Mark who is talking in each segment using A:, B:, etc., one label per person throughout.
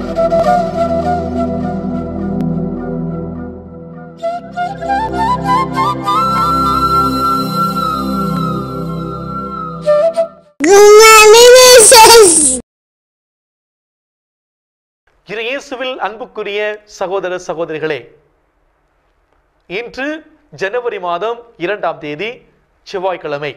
A: இரு இயேசுவில் அன்புக்குரிய சகோதர சகோதரிகளே இன்று ஜனவரி மாதம் இரண்டாம் தேதி செவ்வாய்க்கிழமை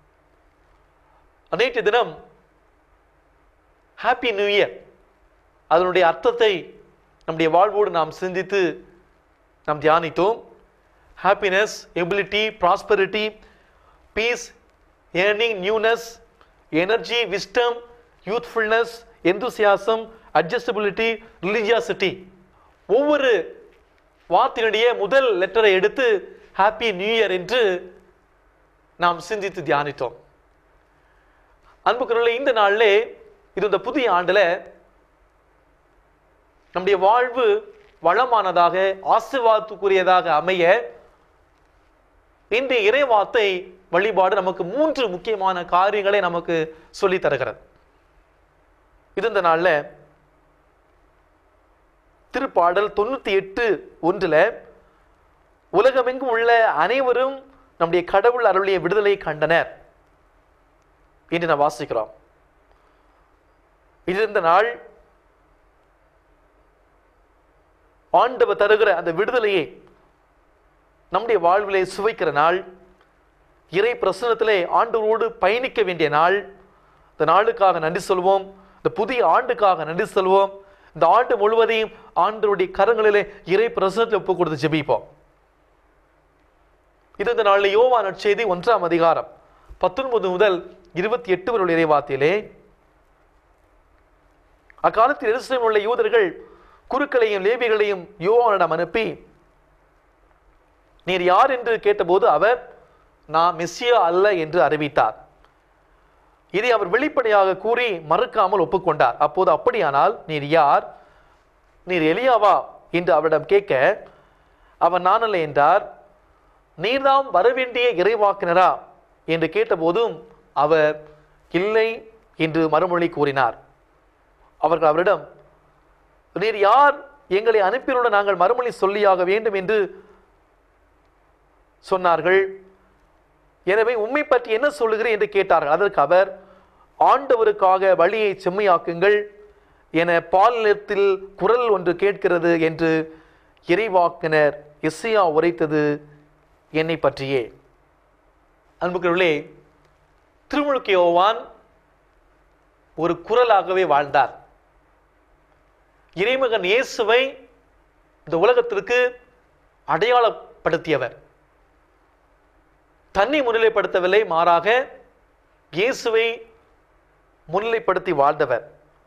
A: நேற்று தினம் ஹாப்பி நியூ இயர் அதனுடைய அர்த்தத்தை நம்முடைய வாழ்வோடு நாம் சிந்தித்து நாம் தியானித்தோம் happiness ability prosperity peace earning newness energy wisdom youthfulness enthusiasm adjustability religiosity ஒவ்வொரு வார்த்தையினுடைய முதல் லெட்டரை எடுத்து ஹாப்பி நியூ இயர் என்று நாம் சிந்தித்து தியானித்தோம் அன்புக்குறல இந்த நாளிலே இது இந்த புதிய ஆண்டுல நம்முடைய வாழ்வு வளமானதாக ஆசீர்வாதத்துக்குரியதாக அமைய இன்றைய இறைவார்த்தை வழிபாடு நமக்கு மூன்று முக்கியமான காரியங்களை நமக்கு சொல்லித் தருகிறது இது இந்த நாள்ல திருப்பாடல் தொண்ணூத்தி எட்டு ஒன்றுல உலகமெங்கும் உள்ள அனைவரும் நம்முடைய கடவுள் அருளிய விடுதலை கண்டனர் என்று நாம் வாசிக்கிறோம் இது இந்த நாள் ஆண்டவர் தருகிற அந்த விடுதலையை நம்முடைய வாழ்விலே சுவைக்கிற நாள் இறை பிரசனத்திலே ஆண்டவரோடு பயணிக்க வேண்டிய நாள் இந்த நாளுக்காக நன்றி சொல்வோம் இந்த புதிய ஆண்டுக்காக நன்றி சொல்வோம் இந்த ஆண்டு முழுவதையும் ஆண்டவருடைய கரங்களிலே இறை பிரசனத்தில் ஒப்பு கொடுத்து ஜெபிப்போம் இது இந்த நாளில் யோவா நற்செய்தி ஒன்றாம் அதிகாரம் பத்தொன்பது முதல் இருபத்தி எட்டு வரை இறைவாத்திலே அக்காலத்தில் எருசலேமில் உள்ள யூதர்கள் குருக்களையும் லேபிகளையும் யோவானிடம் அனுப்பி நீர் யார் என்று கேட்டபோது அவர் நான் மெஸ்ஸியா அல்ல என்று அறிவித்தார் இதை அவர் வெளிப்படையாக கூறி மறுக்காமல் ஒப்புக்கொண்டார் அப்போது அப்படியானால் நீர் யார் நீர் எலியாவா என்று அவரிடம் கேட்க அவன் நான் அல்ல என்றார் நீர்தாம் வரவேண்டிய இறைவாக்கினரா என்று கேட்டபோதும் அவர் இல்லை என்று மறுமொழி கூறினார் அவர்கள் அவரிடம் நீர் யார் எங்களை அனுப்பியுள்ள நாங்கள் மறுமொழி சொல்லியாக வேண்டும் என்று சொன்னார்கள் எனவே உண்மை பற்றி என்ன சொல்லுகிறேன் என்று கேட்டார்கள் அதற்கு அவர் ஆண்டவருக்காக வழியை செம்மையாக்குங்கள் என பாலினத்தில் குரல் ஒன்று கேட்கிறது என்று இறைவாக்கினர் இசையா உரைத்தது என்னை பற்றியே அன்புக்குள்ளே திருமுழுக்கு யோவான் ஒரு குரலாகவே வாழ்ந்தார் இறைமகன் இயேசுவை இந்த உலகத்திற்கு அடையாளப்படுத்தியவர் தன்னை முன்னிலைப்படுத்தவில்லை மாறாக இயேசுவை முன்னிலைப்படுத்தி வாழ்ந்தவர்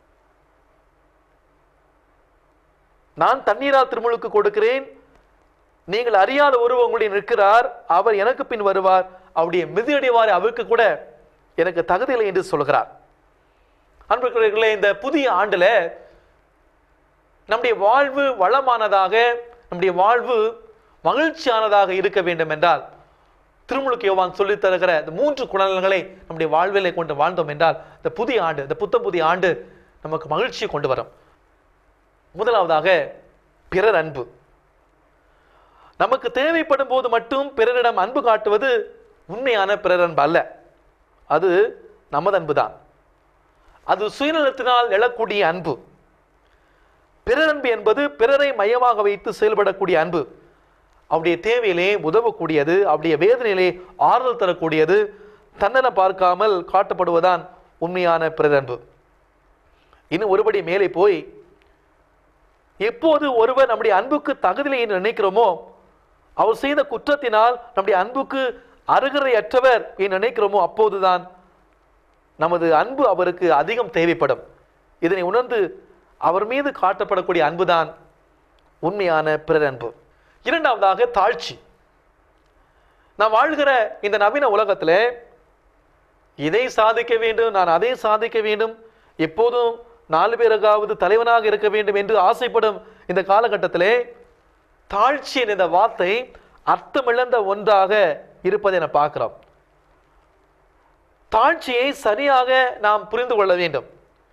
A: நான் தண்ணீரால் திருமுழுக்கு கொடுக்கிறேன் நீங்கள் அறியாத ஒருவர் உங்களுடைய நிற்கிறார் அவர் எனக்கு பின் வருவார் அவருடைய மிதியடைவார் அவருக்கு கூட எனக்கு தகுதியில்லை என்று சொல்கிறார் அன்பர்களே இந்த புதிய ஆண்டுல நம்முடைய வாழ்வு வளமானதாக நம்முடைய வாழ்வு மகிழ்ச்சியானதாக இருக்க வேண்டும் என்றால் திருமுழுக்கு யோவான் சொல்லித் தருகிற இந்த மூன்று குணநலன்களை நம்முடைய வாழ்விலை கொண்டு வாழ்ந்தோம் என்றால் இந்த புதிய ஆண்டு இந்த புத்தம் புதிய ஆண்டு நமக்கு மகிழ்ச்சியை கொண்டு வரும் முதலாவதாக பிறர் அன்பு நமக்கு தேவைப்படும் போது மட்டும் பிறரிடம் அன்பு காட்டுவது உண்மையான பிறர் அன்பு அல்ல அது நமது அன்புதான் அது சுயநலத்தினால் எழக்கூடிய அன்பு பிறரன்பு என்பது பிறரை மையமாக வைத்து செயல்படக்கூடிய அன்பு அவருடைய தேவையிலே உதவக்கூடியது அவருடைய வேதனையிலே ஆறுதல் தரக்கூடியது தன்னலம் பார்க்காமல் காட்டப்படுவதான் உண்மையான பிறரன்பு இன்னும் ஒருபடி மேலே போய் எப்போது ஒருவர் நம்முடைய அன்புக்கு தகுதியில்லை என்று நினைக்கிறோமோ அவர் செய்த குற்றத்தினால் நம்முடைய அன்புக்கு அருகரையற்றவர் என்று நினைக்கிறோமோ அப்போதுதான் நமது அன்பு அவருக்கு அதிகம் தேவைப்படும் இதனை உணர்ந்து அவர் மீது காட்டப்படக்கூடிய அன்புதான் உண்மையான பிறர் அன்பு இரண்டாவதாக தாழ்ச்சி நாம் வாழ்கிற இந்த நவீன உலகத்தில் இதை சாதிக்க வேண்டும் நான் அதை சாதிக்க வேண்டும் எப்போதும் நாலு பேருக்காவது தலைவனாக இருக்க வேண்டும் என்று ஆசைப்படும் இந்த காலகட்டத்திலே தாழ்ச்சி என்ற இந்த வார்த்தை அர்த்தமிழந்த ஒன்றாக இருப்பதை நான் பார்க்கிறோம் தாழ்ச்சியை சரியாக நாம் புரிந்து கொள்ள வேண்டும்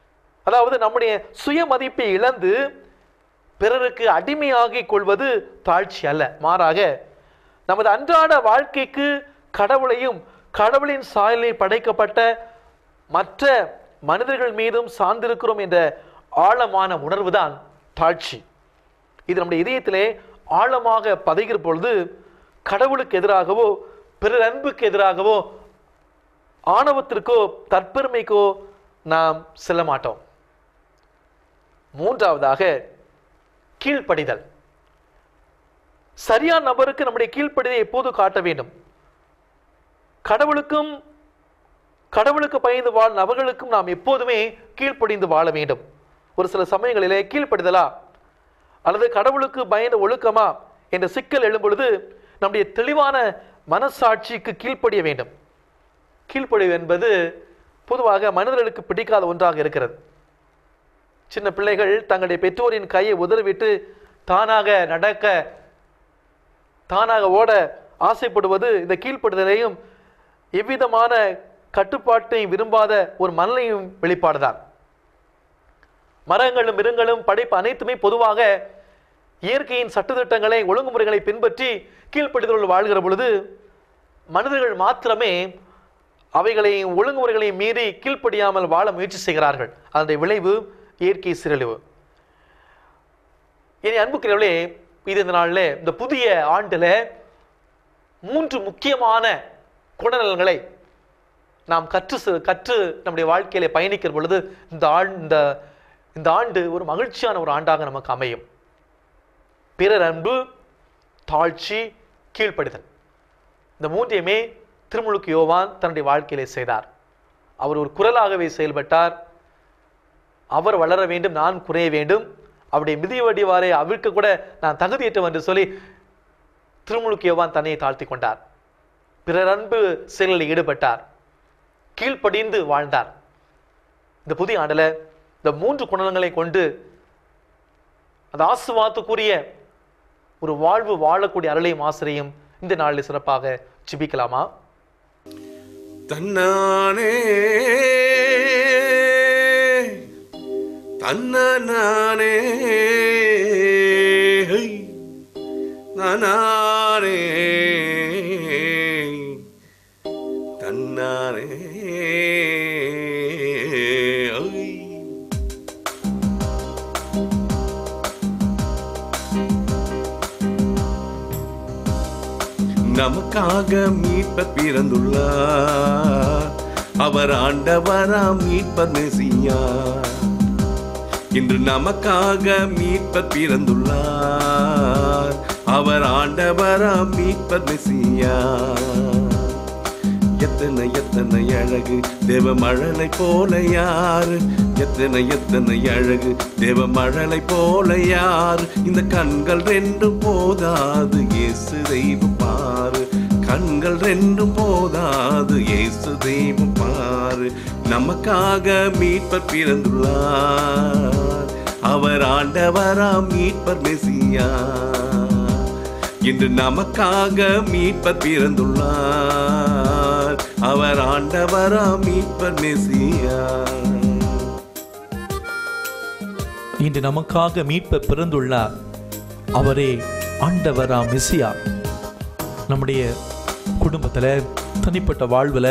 A: அதாவது நம்முடைய சுயமதிப்பை இழந்து பிறருக்கு அடிமையாகிக் கொள்வது தாழ்ச்சி அல்ல மாறாக நமது அன்றாட வாழ்க்கைக்கு கடவுளையும் கடவுளின் சாயலில் படைக்கப்பட்ட மற்ற மனிதர்கள் மீதும் சார்ந்திருக்கிறோம் என்ற ஆழமான உணர்வுதான் தாழ்ச்சி இது நம்முடைய இதயத்திலே ஆழமாக பதிகிற பொழுது கடவுளுக்கு எதிராகவோ பிறர் அன்புக்கு எதிராகவோ ஆணவத்திற்கோ தற்பெருமைக்கோ நாம் செல்ல மாட்டோம் மூன்றாவதாக கீழ்ப்படிதல் சரியான நபருக்கு நம்முடைய கீழ்ப்படிதை எப்போது காட்ட வேண்டும் கடவுளுக்கும் கடவுளுக்கு பயந்து வாழ் நபர்களுக்கும் நாம் எப்போதுமே கீழ்ப்படிந்து வாழ வேண்டும் ஒரு சில சமயங்களிலே கீழ்ப்படிதலா அல்லது கடவுளுக்கு பயந்த ஒழுக்கமா என்ற சிக்கல் எழும் பொழுது நம்முடைய தெளிவான மனசாட்சிக்கு கீழ்ப்படிய வேண்டும் கீழ்ப்படிவு என்பது பொதுவாக மனிதர்களுக்கு பிடிக்காத ஒன்றாக இருக்கிறது சின்ன பிள்ளைகள் தங்களுடைய பெற்றோரின் கையை உதறிவிட்டு தானாக நடக்க தானாக ஓட ஆசைப்படுவது இந்த கீழ்ப்படுதலையும் எவ்விதமான கட்டுப்பாட்டையும் விரும்பாத ஒரு மனநிலையும் வெளிப்பாடுதான் மரங்களும் மிருங்களும் படைப்பு அனைத்துமே பொதுவாக இயற்கையின் சட்டத்திட்டங்களை ஒழுங்குமுறைகளை பின்பற்றி கீழ்ப்படுதல் வாழ்கிற பொழுது மனிதர்கள் மாத்திரமே அவைகளையும் ஒழுங்குமுறைகளையும் மீறி கீழ்ப்படியாமல் வாழ முயற்சி செய்கிறார்கள் அதனுடைய விளைவு இயற்கை சீரழிவு இனி அன்புக்கிறவர்களே இது இந்த நாளில் இந்த புதிய ஆண்டுல மூன்று முக்கியமான குணநலன்களை நாம் கற்று செ- கற்று நம்முடைய வாழ்க்கையில பயணிக்கிற பொழுது இந்த ஆண்டு இந்த இந்த ஆண்டு ஒரு மகிழ்ச்சியான ஒரு ஆண்டாக நமக்கு அமையும் பிறர் அன்பு தாழ்ச்சி கீழ்ப்படிதல் இந்த மூன்றையுமே திருமுழுக்கு யோவான் தன்னுடைய வாழ்க்கையிலே செய்தார் அவர் ஒரு குரலாகவே செயல்பட்டார் அவர் வளர வேண்டும் நான் குறைய வேண்டும் அவருடைய மிதிய வடிவாரை அவிழ்க்க கூட நான் தகுதியற்றவன் என்று சொல்லி திருமுழுக்கு யோவான் தன்னை தாழ்த்தி கொண்டார் பிறர் அன்பு செயலில் ஈடுபட்டார் கீழ்ப்படிந்து வாழ்ந்தார் இந்த புதிய ஆண்டுல இந்த மூன்று குணங்களை கொண்டு அந்த ஆசுவாத்துக்குரிய ஒரு வாழ்வு வாழக்கூடிய அருளையும் ஆசிரியும் இந்த நாளில் சிறப்பாக ஜிபிக்கலாமா
B: தன்னானே தன்னானே ஹை. நானானே தன்னானே ஹை. நமக்காக மீட்பர் பிறந்துள்ளார் அவர் ஆண்டவராம் மீட்பர் மெசியா இன்று நமக்காக மீட்பர் பிறந்துள்ளார் அவர் ஆண்டவராம் மீட்பர் மெசியா எத்தனை எத்தனை அழகு தேவ மழலை போல யாரு எத்தனை எத்தனை அழகு தேவ மழலை போல யாரு இந்த கண்கள் ரெண்டும் போதாது இயேசு தெய்வம் பாரு கண்கள் ரெண்டும் போதாது இயேசு தெய்வம் பாரு நமக்காக மீட்பர் பிறந்துள்ளார் அவர் ஆண்டவராம் மீட்பர் மெசியா இன்று நமக்காக மீட்பர் பிறந்துள்ளார் அவர் ஆண்டவரா மீட்பர் மெசியா
A: இன்று நமக்காக மீட்பர் பிறந்துள்ளார் அவரே ஆண்டவரா மெசியா நம்முடைய குடும்பத்துல தனிப்பட்ட வாழ்வுல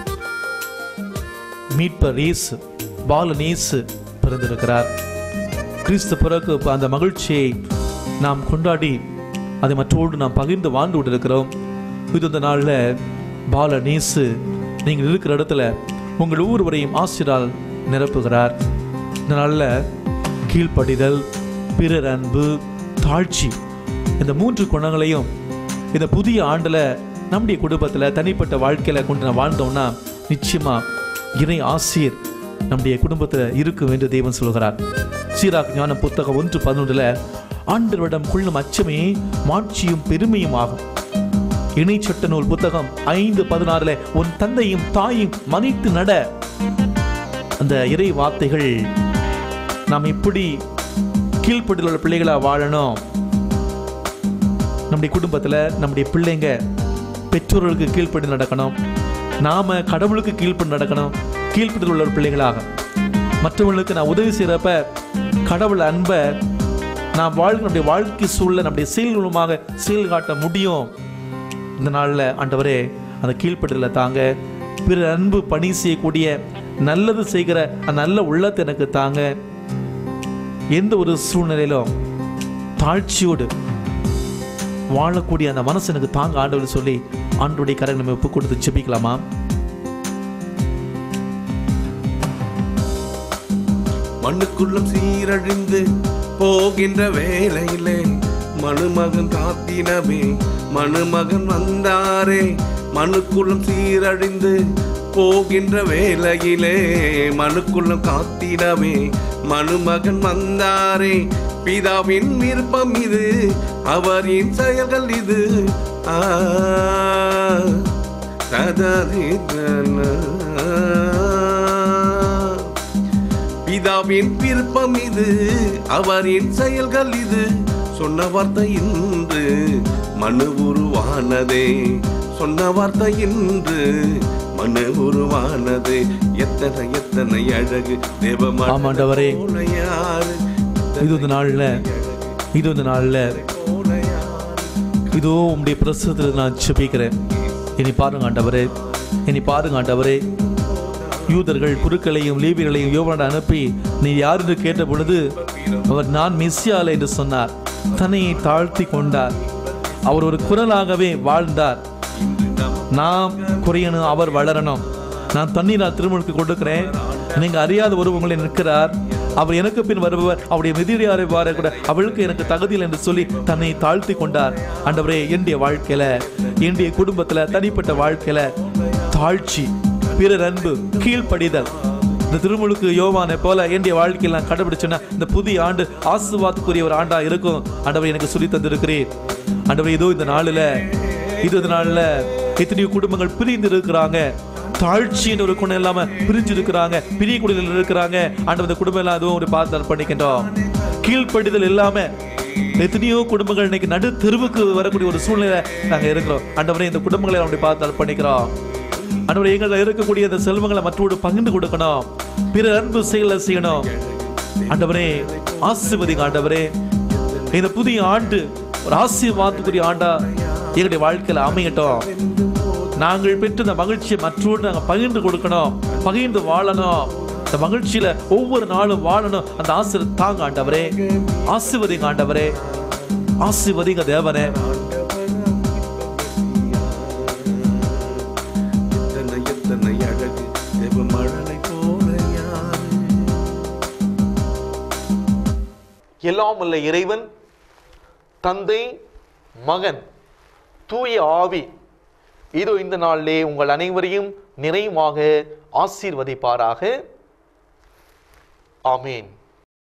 A: மீட்பர் இயேசு பாலன் இயேசு பிறந்திருக்கிறார் கிறிஸ்து பிறகு அந்த மகிழ்ச்சியை நாம் கொண்டாடி அதை மற்றோடு நாம் பகிர்ந்து வாழ்ந்து கொண்டிருக்கிறோம் இது இந்த நாளில் பால நேசு நீங்கள் இருக்கிற இடத்துல உங்கள் ஒவ்வொருவரையும் ஆசிரால் நிரப்புகிறார் இந்த நாளில் கீழ்ப்படிதல் பிறர் அன்பு தாழ்ச்சி இந்த மூன்று குணங்களையும் இந்த புதிய ஆண்டில் நம்முடைய குடும்பத்தில் தனிப்பட்ட வாழ்க்கையில் கொண்டு நான் வாழ்ந்தோம்னா நிச்சயமா இறை ஆசிர் நம்முடைய குடும்பத்தில் இருக்கும் என்று தெய்வம் சொல்கிறார் சீராக் ஞான புத்தகம் ஒன்று பதினொன்றில் ஆண்டவரிடம் கொள்ளும் அச்சமே மாட்சியும் பெருமையும் ஆகும் இணைச்சட்ட நூல் புத்தகம் ஐந்து பதினாறுல உன் தந்தையும் தாயும் மன்னித்து நட அந்த இறை வார்த்தைகள் நாம் எப்படி கீழ்ப்படிதல் உள்ள பிள்ளைகளா வாழணும் நம்முடைய குடும்பத்தில் நம்முடைய பிள்ளைங்க பெற்றோர்களுக்கு கீழ்ப்படி நடக்கணும் நாம கடவுளுக்கு கீழ்ப்படி நடக்கணும் கீழ்ப்படிதல் உள்ள பிள்ளைகளாக மற்றவங்களுக்கு நான் உதவி செய்கிறப்ப கடவுள் அன்பை நான் வாழ்க்கை நம்முடைய வாழ்க்கை சூழலை நம்முடைய செயல் மூலமாக செயல் காட்ட முடியும் இந்த நாளில் ஆண்டவரே அந்த கீழ்ப்பட்டதில் தாங்க பிற அன்பு பணி செய்யக்கூடிய நல்லது செய்கிற அந்த நல்ல உள்ளத்தை எனக்கு தாங்க எந்த ஒரு சூழ்நிலையிலும் தாழ்ச்சியோடு வாழக்கூடிய அந்த மனசு எனக்கு தாங்க ஆண்டவர் சொல்லி ஆண்டுடைய கரை நம்ம ஒப்பு கொடுத்து செபிக்கலாமா
B: மண்ணுக்குள்ளும் சீரழிந்து போகின்ற வேளையிலே மணுமகன் காத்தினவே மணுமகன் வந்தாரே மனுக்குள்ளும் சீரழிந்து போகின்ற வேளையிலே மனுக்குள்ளும் காத்தினவே மணுமகன் வந்தாரே பிதாவின் விருப்பம் இது அவரின் செயல்கள் இது ஆ ததரிதன பிதாவின் விருப்பம் இது அவரின் செயல்கள் இது சொன்ன வார்த்தை இன்று மனு உருவானதே சொன்ன வார்த்தை இன்று மனு உருவானது எத்தனை எத்தனை அழகு தேவ
A: ஆமாண்டவரே.
B: யாரு
A: இது இந்த நாளில் இது இந்த நாளில் இதோ உம்முடைய பிரசத்தில் நான் செபிக்கிறேன் இனி பாருங்க ஆண்டவரே இனி பாருங்க ஆண்டவரே யூதர்கள் குருக்களையும் லேவியர்களையும் யோவான அனுப்பி நீ யார் என்று கேட்ட பொழுது அவர் நான் மெஸ்ஸியால என்று சொன்னார் தன்னையை தாழ்த்தி கொண்டார் அவர் ஒரு குரலாகவே வாழ்ந்தார் நாம் குறையணும் அவர் வளரணும் நான் தண்ணீர் நான் திருமணுக்கு கொடுக்கிறேன் நீங்க அறியாத ஒரு உங்களை நிற்கிறார் அவர் எனக்கு பின் வருபவர் அவருடைய மிதிரியாரை வார கூட அவளுக்கு எனக்கு தகுதியில் என்று சொல்லி தன்னை தாழ்த்தி கொண்டார் ஆண்டவரே என்னுடைய வாழ்க்கையில என்னுடைய குடும்பத்துல தனிப்பட்ட வாழ்க்கையில தாழ்ச்சி பிறர் அன்பு கீழ்ப்படிதல் இந்த திருமுழுக்கு யோவானை போல என்னுடைய வாழ்க்கையில் நான் கடைபிடிச்சேன்னா இந்த புதிய ஆண்டு ஆசுவாத்துக்குரிய ஒரு ஆண்டா இருக்கும் ஆண்டவர் எனக்கு சொல்லி தந்திருக்கிறேன் ஆண்டவர் இதோ இந்த நாளில் இது இந்த நாளில் எத்தனையோ குடும்பங்கள் பிரிந்து இருக்கிறாங்க தாழ்ச்சியின் ஒரு குணம் இல்லாம பிரிஞ்சு இருக்கிறாங்க பிரிய குடியில் இருக்கிறாங்க ஆண்டவர் இந்த குடும்பம் எல்லாம் அதுவும் ஒரு பார்த்து அர்ப்பணிக்கின்றோம் கீழ்ப்படிதல் இல்லாம எத்தனையோ குடும்பங்கள் இன்னைக்கு நடு தெருவுக்கு வரக்கூடிய ஒரு சூழ்நிலை நாங்க இருக்கிறோம் ஆண்டவரே இந்த குடும்பங்களை அப்படி பார்த்து அர்ப்பணிக்கிறோம் ஆண்டவரே எங்களில் இருக்கக்கூடிய இந்த செல்வங்களை மற்றோடு பகிர்ந்து கொடுக்கணும் பிற அன்பு செயலை செய்யணும் ஆண்டவரே ஆசிர்வதிங்க ஆண்டவரே இந்த புதிய ஆண்டு ஒரு ஆசீர்வாதத்துக்குரிய ஆண்டா எங்களுடைய வாழ்க்கையில அமையட்டும் நாங்கள் பெற்ற இந்த மகிழ்ச்சியை மற்றோடு நாங்கள் பகிர்ந்து கொடுக்கணும் பகிர்ந்து வாழணும் இந்த மகிழ்ச்சியில ஒவ்வொரு நாளும் வாழணும் அந்த ஆசிர் தாங்க ஆண்டவரே ஆசிர்வதிங்க ஆண்டவரே ஆசிர்வதிங்க தேவனே
B: எத்தனை எத்தனை அழகு தேவ மழலை போல யாரு
A: எல்லாம் உள்ள இறைவன் தந்தை மகன் தூய ஆவி இதோ இந்த நாளிலே உங்கள் அனைவரையும் நிறைவாக ஆசீர்வதிப்பாராக ஆமீன்